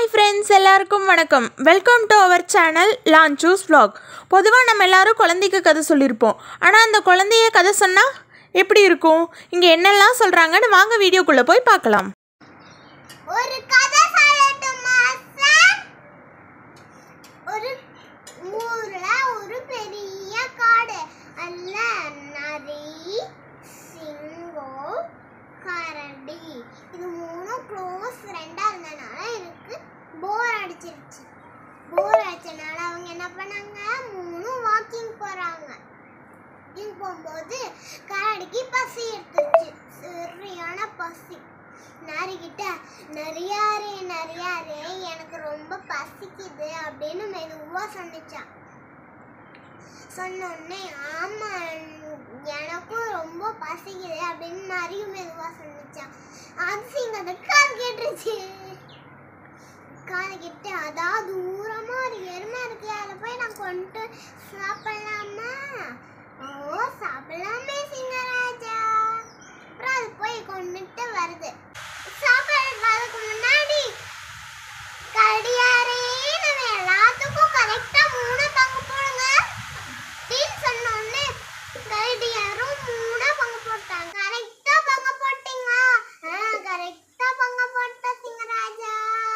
hi friends எல்லாருக்கும் வணக்கம் welcome to our channel லான்ச்சூஸ் vlog பொதுவாக நம்ம எல்லாரும் குழந்தைக்கு கதை சொல்லியிருப்போம் ஆனால் அந்த குழந்தைய கதை சொன்னால் எப்படி இருக்கும் இங்கே என்னெல்லாம் சொல்கிறாங்கன்னு வாங்க வீடியோக்குள்ளே போய் பார்க்கலாம் ஒரு கதை சொல்லட்டுமா சார் ஒரு ஊர்ல ஒரு பெரிய காடு அல்ல நரி சிங்கம் கரடி இது மூணும் க்ளோஸ் ஃப்ரெண்டா இருந்தனால எனக்கு போர் அடிச்சிருச்சு போர் அடிச்சனால அவங்க என்ன பண்ணாங்க மூணும் வாக்கிங் போறாங்க வாக்கிங் போகும்போது கரடிக்கு பசி எடுத்துச்சு சரியான பசி நரிக்கிட்ட நரியாரே நரியாரே எனக்கு ரொம்ப பசிக்குது அப்படின்னு மெதுவா சொன்னிச்சான் சொன்ன உடனே ஆமா எனக்கும் ரொம்ப பசிக்குது அப்படின்னு நரியும் மெதுவா சொன்னிச்சான் அது சிங்கத்துக்கு காது கேட்டுருச்சு காது கிட்ட அதான் தூரமா ஒரு எருமை இருக்கு அதை போய் நான் கொண்டு சாப்பிடலாமா ஓ சாப்பிடலாமே சிங்கராஜா அப்புறம் அது போய் கொண்டுட்டு வருது சாப்பிடுறதுக்கு முன்னாடி கடியாரே நம்ம எல்லாத்துக்கும் கரெக்டா மூணு பங்கு போடுங்க அப்படின்னு சொன்ன உடனே கடியாரும் மூணா பங்கு போட்டாங்க கரெக்டா பங்கு போட்டீங்க கரெக்டா பங்கு போட்ட சிங்கராஜா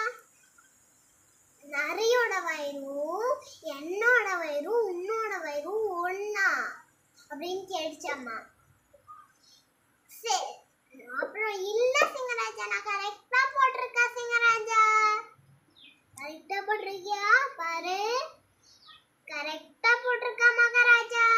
நரியோட வயிறும் என்னோட வயிறும் உன்னோட வயிறும் ஒண்ணா அப்படின்னு கேட்டுச்சம்மா சரி அப்புறம் இல்ல சிங்கராஜா நான் கரெக்டா போட்டிருக்கேன் சிங்கராஜா கரெக்டா போட்டிருக்கியா பாரு கரெக்டா போட்டிருக்கா மகாராஜா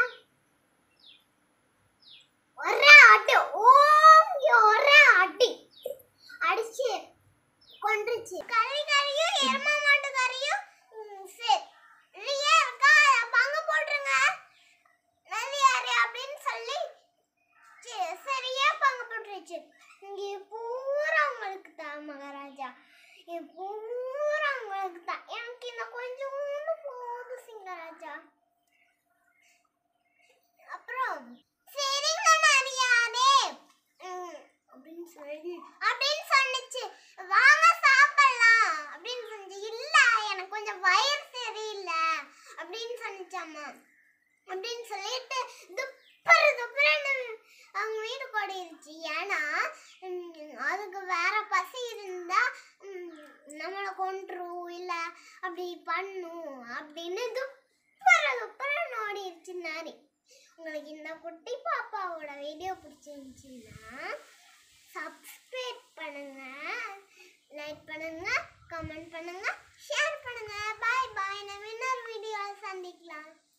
ஒரே அடி ஓங்கி ஒரே அடி அடிச்சு கொன்றுச்சு கறி கறியும் எரும மாட்டு கறியும் ம், சரி இல்லையே இருக்கா பங்கு போட்டுருங்க நல்லியாரு அப்படின்னு சொல்லி சரி, சரியா பங்கு போட்டுருச்சு இங்கே பூரா உங்களுக்கு தான் மகாராஜா இது பூரா உங்களுக்கு தான் எனக்கு இந்த கொஞ்சோண்டு போதும் சிங்கராஜா அப்புறம் சரிங்க நரியாரே ம், அப்படின்னு சொல்லி அப்படின்னு சொன்னுச்சு வாங்க சாப்பிடலாம் அப்படின்னு சொன்னிச்சு இல்ல எனக்கு கொஞ்சம் வயிறு சரியில்லை அப்படின்னு சொன்னிச்சாம்மா அப்படின்னு சொல்லிட்டு துப்பரு துப்பரன்னு அவங்க வீடு ஓடிருச்சு ஏன்னா ம், அதுக்கு வேற பசி இருந்தா ம், நம்மளை கொன்றும் இல்ல அப்படி பண்ணும் அப்படின்னு துப்பர துப்பரன்னு ஓடிருச்சு நாரி உங்களுக்கு இந்த குட்டி பாப்பாவோட வீடியோ பிடிச்சிருந்துச்சுன்னா சப்ஸ்கிரைப் பண்ணுங்க லைக் பண்ணுங்க கமெண்ட் பண்ணுங்க ஷேர் பண்ணுங்க பாய் பாய் நம்ம இன்னொரு வீடியோவில் சந்திக்கலாம்